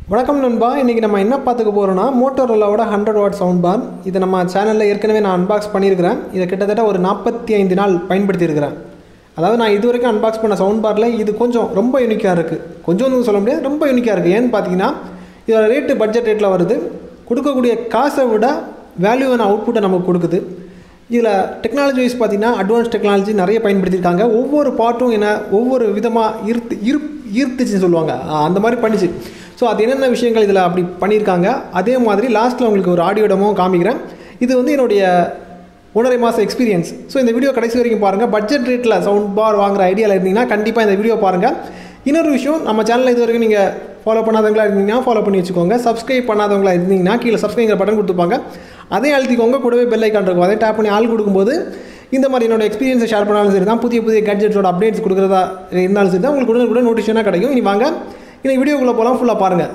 வணக்கம் நண்பா இன்றைக்கி நம்ம என்ன பார்த்துக்க போகிறோம்னா மோட்டோரோலாவோட ஹண்ட்ரட் வாட் சவுண்ட் பார் இதை நம்ம சேனலில் ஏற்கனவே நான் அன்பாக்ஸ் பண்ணியிருக்கிறேன் இதை கிட்டத்தட்ட ஒரு நாற்பத்தி ஐந்து நாள் பயன்படுத்தியிருக்கிறேன் அதாவது நான் இது வரைக்கும் அன்பாக்ஸ் பண்ண சவுண்ட் பாரில் இது கொஞ்சம் ரொம்ப யூனிக்காக இருக்குது கொஞ்சம் சொல்ல முடியாது ரொம்ப யூனிக்காக இருக்குது ஏன்னு பார்த்தீங்கன்னா இதோட ரேட்டு பட்ஜெட் ரேட்டில் வருது கொடுக்கக்கூடிய காசை விட வேல்யூவான அவுட்புட்டை நமக்கு கொடுக்குது இதில் டெக்னாலஜி வைஸ் பார்த்தீங்கன்னா அட்வான்ஸ் டெக்னாலஜி நிறைய பயன்படுத்தியிருக்காங்க ஒவ்வொரு பாட்டும் என்ன ஒவ்வொரு விதமாக ஈர்த்து ஈர்ப் ஈர்த்துச்சுன்னு சொல்லுவாங்க ஆ, அந்த மாதிரி பண்ணிச்சு ஸோ அது என்னென்ன விஷயங்கள் இதில் அப்படி பண்ணியிருக்காங்க அதே மாதிரி லாஸ்ட்டில் உங்களுக்கு ஒரு ஆடியோ டெமோ காமிக்கிறேன் இது வந்து என்னுடைய ஒன்றரை மாதம் எக்ஸ்பீரியன்ஸ் ஸோ இந்த வீடியோ கடைசி வரைக்கும் பாருங்கள் பட்ஜெட் ரேட்டில் சவுண்ட் பார் வாங்குற ஐடியாவில் இருந்தீங்கன்னா கண்டிப்பாக இந்த வீடியோ பாருங்கள் இன்னொரு விஷயம் நம்ம சேனலில் இது வரைக்கும் நீங்கள் ஃபாலோ பண்ணாதவங்களா இருந்தீங்கன்னா ஃபாலோ பண்ணி வச்சுக்கோங்க சப்ஸ்கிரைப் பண்ணாதவங்களா இருந்தீங்கன்னா கீழே சப்ஸ்கிரைப் பட்டன் கொடுத்துப்பாங்க அதே அழுத்திக்கோங்க கூடவே பெல் ஐக்கான் இருக்கும் அதை டேப் பண்ணி ஆள் கொடுக்கும்போது இந்த மாதிரி என்னோட எக்ஸ்பீரியன்ஸை ஷேர் பண்ணாலும் சரி தான் புதிய புதிய கேட்ஜெட்ஸோட அப்டேட்ஸ் கொடுக்குறதா இருந்தாலும் சரி தான் உங்களுக்கு உடனே கூட நோட்டிஃபிகேஷனாக கிடைக்கும் இனி வாங்க இன்னைக்கு வீடியோக்குள்ளே போகலாம் ஃபுல்லாக பாருங்கள்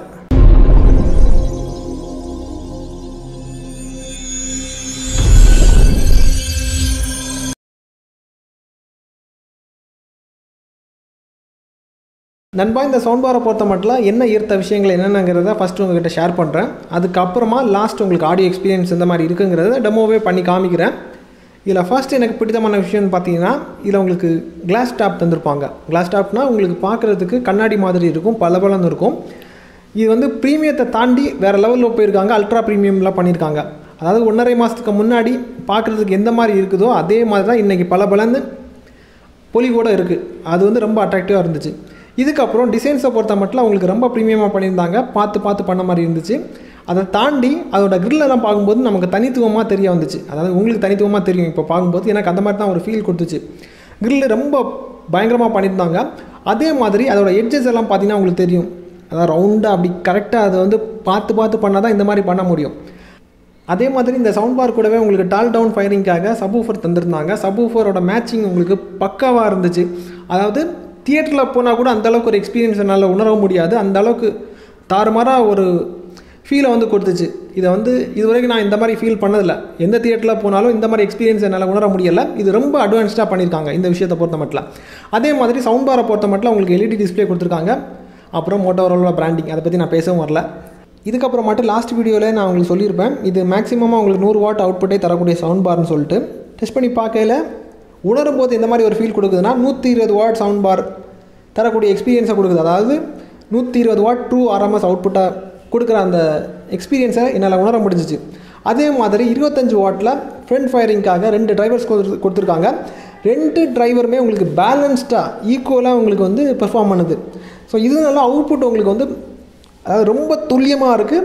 நண்பா இந்த சவுண்ட் பாரை பொறுத்த மட்டும் என்ன ஈர்த்த விஷயங்கள் என்னென்னங்கிறத ஃபஸ்ட்டு உங்ககிட்ட ஷேர் பண்ணுறேன் அதுக்கப்புறமா லாஸ்ட் உங்களுக்கு ஆடியோ எக்ஸ்பீரியன்ஸ் இந்த மாதிரி இருக்குங்கிறத டெமோவே பண்ணி காமிக்கிறேன் இதில் ஃபர்ஸ்ட் எனக்கு பிடித்தமான விஷயம்னு பார்த்தீங்கன்னா இதில் உங்களுக்கு கிளாஸ் டாப் தந்திருப்பாங்க கிளாஸ் டாப்னா உங்களுக்கு பார்க்குறதுக்கு கண்ணாடி மாதிரி இருக்கும் பளபளன்னு இருக்கும் இது வந்து ப்ரீமியத்தை தாண்டி வேறு லெவலில் போயிருக்காங்க அல்ட்ரா ப்ரீமியம்லாம் பண்ணியிருக்காங்க அதாவது ஒன்றரை மாதத்துக்கு முன்னாடி பார்க்குறதுக்கு எந்த மாதிரி இருக்குதோ அதே மாதிரி தான் இன்றைக்கி பளபளன்னு பொலிவோட இருக்குது அது வந்து ரொம்ப அட்ராக்டிவாக இருந்துச்சு இதுக்கப்புறம் டிசைன்ஸை பொறுத்த மட்டும் அவங்களுக்கு ரொம்ப ப்ரீமியமாக பண்ணியிருந்தாங்க பார்த்து பார்த்து பண்ண மாதிரி இருந்துச்சு அதை தாண்டி அதோட கிரில்லெல்லாம் பார்க்கும்போது நமக்கு தனித்துவமாக தெரிய வந்துச்சு அதாவது உங்களுக்கு தனித்துவமாக தெரியும் இப்போ பார்க்கும்போது எனக்கு அந்த மாதிரி தான் ஒரு ஃபீல் கொடுத்துச்சு கிரில்லு ரொம்ப பயங்கரமாக பண்ணியிருந்தாங்க அதே மாதிரி அதோட எட்ஜஸ் எல்லாம் பார்த்தீங்கன்னா உங்களுக்கு தெரியும் அதாவது ரவுண்டாக அப்படி கரெக்டாக அதை வந்து பார்த்து பார்த்து பண்ணால் தான் இந்த மாதிரி பண்ண முடியும் அதே மாதிரி இந்த சவுண்ட் பார் கூடவே உங்களுக்கு டால் டவுன் ஃபயரிங்காக சப்வூஃபர் தந்திருந்தாங்க சப்வூஃபரோட மேட்சிங் உங்களுக்கு பக்காவாக இருந்துச்சு அதாவது தியேட்டரில் போனால் கூட அந்த அளவுக்கு ஒரு எக்ஸ்பீரியன்ஸ் என்னால் உணர முடியாது அந்த அளவுக்கு தாறுமாறாக ஒரு ஃபீலை வந்து கொடுத்துச்சு இதை வந்து இது வரைக்கும் நான் இந்த மாதிரி ஃபீல் பண்ணதில்லை எந்த தியேட்டரில் போனாலும் இந்த மாதிரி எக்ஸ்பீரியன்ஸ் என்னால் உணர முடியலை இது ரொம்ப அட்வான்ஸ்டாக பண்ணியிருக்காங்க இந்த விஷயத்தை பொறுத்த மட்டும் அதே மாதிரி சவுண்ட் பாரை பொறுத்த மட்டும் உங்களுக்கு எல்இடி டிஸ்ப்ளே கொடுத்துருக்காங்க அப்புறம் மோட்டோரோலா பிராண்டிங் அதை பற்றி நான் பேசவும் வரல இதுக்கப்புறம் மட்டும் லாஸ்ட் வீடியோவில் நான் உங்களுக்கு சொல்லியிருப்பேன் இது மேக்ஸிமமாக உங்களுக்கு நூறு வாட் அவுட்புட்டே தரக்கூடிய சவுண்ட் பார்னு சொல்லிட்டு டெஸ்ட் பண்ணி பார்க்கையில உணரும் போது எந்த மாதிரி ஒரு ஃபீல் கொடுக்குதுன்னா நூற்றி இருபது வாட் சவுண்ட் பார் தரக்கூடிய எக்ஸ்பீரியன்ஸை கொடுக்குது அதாவது நூற்றி இருபது வாட் ட்ரூ ஆர்எம்எஸ் அவுட்புட்டாக கொடுக்குற அந்த எக்ஸ்பீரியன்ஸை என்னால் உணர முடிஞ்சிச்சு அதே மாதிரி இருபத்தஞ்சு வாட்டில் ஃப்ரண்ட் ஃபயரிங்காக ரெண்டு டிரைவர்ஸ் கொடுத்துருக்காங்க ரெண்டு டிரைவருமே உங்களுக்கு பேலன்ஸ்டாக ஈக்குவலாக உங்களுக்கு வந்து பெர்ஃபார்ம் பண்ணுது ஸோ இது நல்லா அவுட்புட் உங்களுக்கு வந்து அதாவது ரொம்ப துல்லியமாக இருக்குது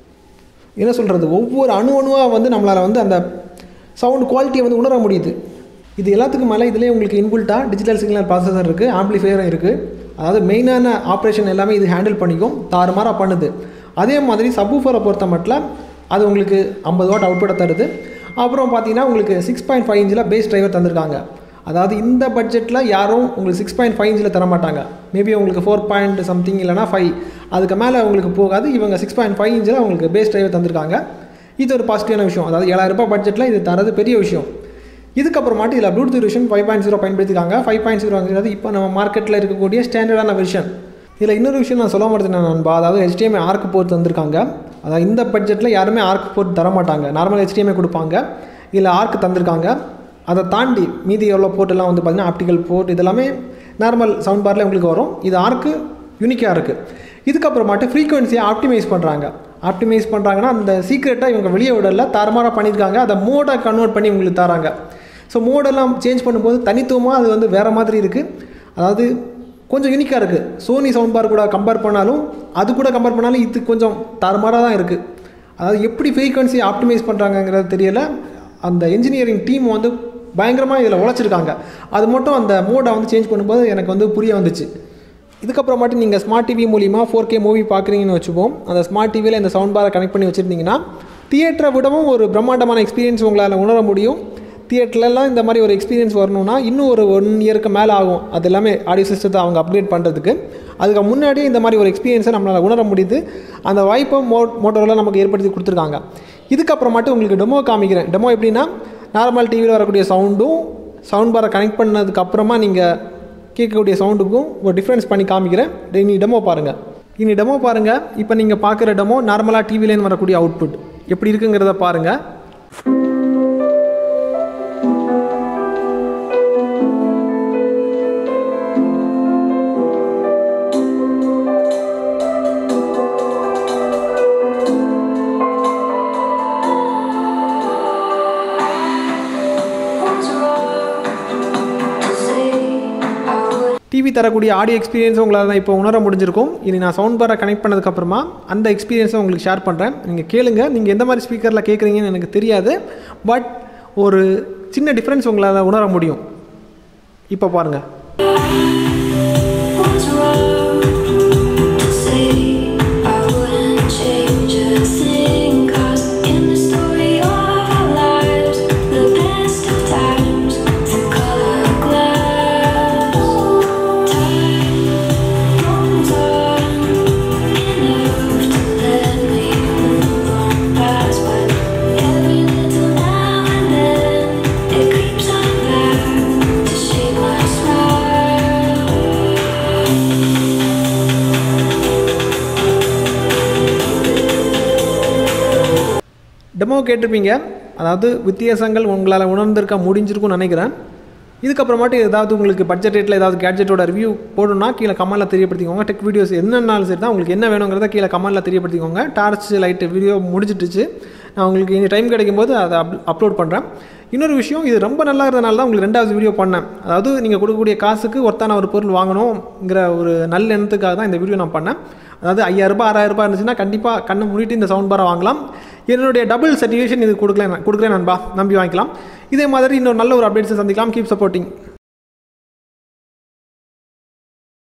என்ன சொல்கிறது ஒவ்வொரு அணு அணுவாக வந்து நம்மளால் வந்து அந்த சவுண்ட் குவாலிட்டியை வந்து உணர முடியுது இது எல்லாத்துக்கும் மேலே இதிலே உங்களுக்கு இன்புல்ட்டாக டிஜிட்டல் சிக்னல் ப்ராசஸர் இருக்குது ஆம்ப்ளிஃபையரும் இருக்குது அதாவது மெயினான ஆப்ரேஷன் எல்லாமே இது ஹேண்டில் பண்ணிக்கும் தாறுமாறாக பண்ணுது அதே மாதிரி சப்வூஃபரை பொறுத்த மட்டும் அது உங்களுக்கு ஐம்பது வாட் அவுட்புட்டை தருது அப்புறம் பார்த்தீங்கன்னா உங்களுக்கு சிக்ஸ் பாயிண்ட் ஃபைவ் இன்ச்சில் பேஸ் டிரைவர் தந்திருக்காங்க அதாவது இந்த பட்ஜெட்டில் யாரும் உங்களுக்கு சிக்ஸ் பாயிண்ட் ஃபைவ் இன்ச்சில் தர மாட்டாங்க மேபி உங்களுக்கு ஃபோர் பாயிண்ட் சம்திங் இல்லைனா ஃபைவ் அதுக்கு மேலே உங்களுக்கு போகாது இவங்க சிக்ஸ் பாயிண்ட் ஃபைவ் இன்ச்சில் உங்களுக்கு பேஸ் டிரைவர் தந்திருக்காங்க இது ஒரு பாசிட்டிவான விஷயம் அதாவது ஏழாயிரம் ரூபாய் பட்ஜெட்டில் இது தரது பெரிய விஷயம் இதுக்கப்புறமாட்டு இதில் Bluetooth version five point zero பயன்படுத்திருக்காங்க ஃபைவ் பாயிண்ட் ஜீரோங்கிறது இப்போ நம்ம மார்க்கெட்டில் இருக்கக்கூடிய ஸ்டாண்டர்டான வெர்ஷன் இதில் இன்னொரு விஷயம் நான் சொல்ல மாட்டேன் நண்பா அதாவது HDMI ஆர்க் போர்ட் தந்திருக்காங்க அதாவது இந்த பட்ஜெட்டில் யாருமே ஆர்க் போர்ட் தர மாட்டாங்க நார்மல் HDMI கொடுப்பாங்க இதில் ஆர்க் தந்திருக்காங்க அதை தாண்டி மீதி எவ்வளோ போர்ட்டெல்லாம் வந்து பார்த்திங்கன்னா ஆப்டிக்கல் போர்ட் இதெல்லாமே நார்மல் சவுண்ட் பாரில் உங்களுக்கு வரும் இது ஆர்க்கு யூனிக்காக இருக்குது இதுக்கப்புறமாட்டு ஃப்ரீக்வன்சியை ஆப்டிமைஸ் பண்ணுறாங்க ஆப்டிமைஸ் பண்ணுறாங்கன்னா அந்த சீக்ரெட்டாக இவங்க வெளியே விடல தாறுமாறாக பண்ணியிருக்காங்க அதை மோடாக கன்வெர்ட் பண்ணி உங்களுக்கு தராங்க ஸோ மோடெல்லாம் சேஞ்ச் பண்ணும்போது தனித்துவமாக அது வந்து வேறு மாதிரி இருக்குது அதாவது கொஞ்சம் யூனிக்காக இருக்குது சோனி சவுண்ட் பார் கூட கம்பேர் பண்ணாலும் அது கூட கம்பேர் பண்ணாலும் இது கொஞ்சம் தாறுமாறாக தான் இருக்குது அதாவது எப்படி ஃப்ரீக்வன்சி ஆப்டிமைஸ் பண்ணுறாங்கங்கிறது தெரியல அந்த இன்ஜினியரிங் டீம் வந்து பயங்கரமாக இதில் உழைச்சிருக்காங்க அது மட்டும் அந்த மோடை வந்து சேஞ்ச் பண்ணும்போது எனக்கு வந்து புரிய வந்துச்சு இதுக்கப்புறமாட்டி நீங்கள் ஸ்மார்ட் டிவி மூலிமா ஃபோர் கே மூவி பார்க்குறீங்கன்னு வச்சுப்போம் அந்த ஸ்மார்ட் டிவியில் இந்த சவுண்ட் பாரை கனெக்ட் பண்ணி வச்சுருந்தீங்கன்னா தியேட்டரை விடவும் ஒரு பிரம்மாண்டமான எக்ஸ்பீரியன்ஸ் உங்களால் உணர முடியும் தியேட்டர்லலாம் இந்த மாதிரி ஒரு எக்ஸ்பீரியன்ஸ் வரணும்னா இன்னும் ஒரு ஒன் இயருக்கு மேலே ஆகும் அது எல்லாமே ஆடியோ சிஸ்டத்தை அவங்க அப்கிரேட் பண்ணுறதுக்கு அதுக்கு முன்னாடியே இந்த மாதிரி ஒரு எக்ஸ்பீரியன்ஸை நம்மளால் உணர முடியுது அந்த வாய்ப்பை மோ மோட்டோரெலாம் நமக்கு ஏற்படுத்தி கொடுத்துருக்காங்க இதுக்கப்புறமாட்டு உங்களுக்கு டெமோ காமிக்கிறேன் டெமோ எப்படின்னா நார்மல் டிவியில் வரக்கூடிய சவுண்டும் சவுண்ட் பாரை கனெக்ட் பண்ணதுக்கு அப்புறமா நீங்கள் கேட்கக்கூடிய சவுண்டுக்கும் ஒரு டிஃப்ரென்ஸ் பண்ணி காமிக்கிறேன் நீ டெமோ பாருங்கள் இனி டெமோ பாருங்கள் இப்போ நீங்கள் பார்க்குற டெமோ நார்மலாக டிவிலேருந்து வரக்கூடிய அவுட்புட் எப்படி இருக்குங்கிறத பாருங்கள் What's wrong to say I would TV தரக்கூடிய ஆடியோ எக்ஸ்பீரியன்ஸை உங்களால் தான் இப்போ உணர முடிஞ்சிருக்கும் இனி நான் சவுண்ட் பாரை கனெக்ட் பண்ணதுக்கப்புறமா அந்த எக்ஸ்பீரியன்ஸை உங்களுக்கு ஷேர் பண்ணுறேன் நீங்கள் கேளுங்க நீங்கள் எந்த மாதிரி ஸ்பீக்கரில் கேட்குறீங்கன்னு எனக்கு தெரியாது பட் ஒரு சின்ன டிஃப்ரென்ஸ் உங்களால் உணர முடியும் இப்போ பாருங்கள் What's wrong to say I wouldn't change a thing 'Cause in the story of our lives The best of times through color glass Time rolls on enough to let me move on past But every little now and then It creeps on back to shape my smile demo கேட்டிருப்பீங்க அதாவது வித்தியாசங்கள் உங்களால் உணர்ந்திருக்க முடிஞ்சிருக்கும்னு நினைக்கிறேன் இதுக்கப்புறமாட்டு ஏதாவது உங்களுக்கு budget ரேட்டில் ஏதாவது கேட்ஜெட்டோட review போடணும்னா கீழே கமெண்ட்டில் தெரியப்படுத்திக்கோங்க டெக் வீடியோஸ் என்னன்னாலும் சரி தான் உங்களுக்கு என்ன வேணுங்கிறத கீழே கமெண்ட்டில் தெரியப்படுத்திக்கோங்க டார்ச் லைட்டு வீடியோ முடிஞ்சிட்டுச்சு நான் உங்களுக்கு இனி டைம் கிடைக்கும்போது அதை அப் அப்லோட் பண்ணுறேன் இன்னொரு விஷயம் இது ரொம்ப நல்லா இருந்தனால தான் உங்களுக்கு ரெண்டாவது வீடியோ பண்ணேன் அதாவது நீங்கள் கொடுக்கக்கூடிய காசுக்கு ஒருத்தான ஒரு பொருள் வாங்கணுங்கிற ஒரு நல்ல எண்ணத்துக்காக தான் இந்த வீடியோ நான் பண்ணேன் அதாவது ஐயாயிரரூபா ஆறாயிரரூபா இருந்துச்சுன்னா கண்டிப்பாக கண்ணை மூடிட்டு இந்த சவுண்ட் பாரை வாங்கலாம் என்னுடைய டபுள் சர்டிஃபிகேஷன் இது கொடுக்கல கொடுக்குறேன் நண்பா நம்பி வாங்கிக்கலாம் இதே மாதிரி இன்னொரு நல்ல ஒரு அப்டேட்ஸை சந்திக்கலாம் கீப் சப்போர்ட்டிங்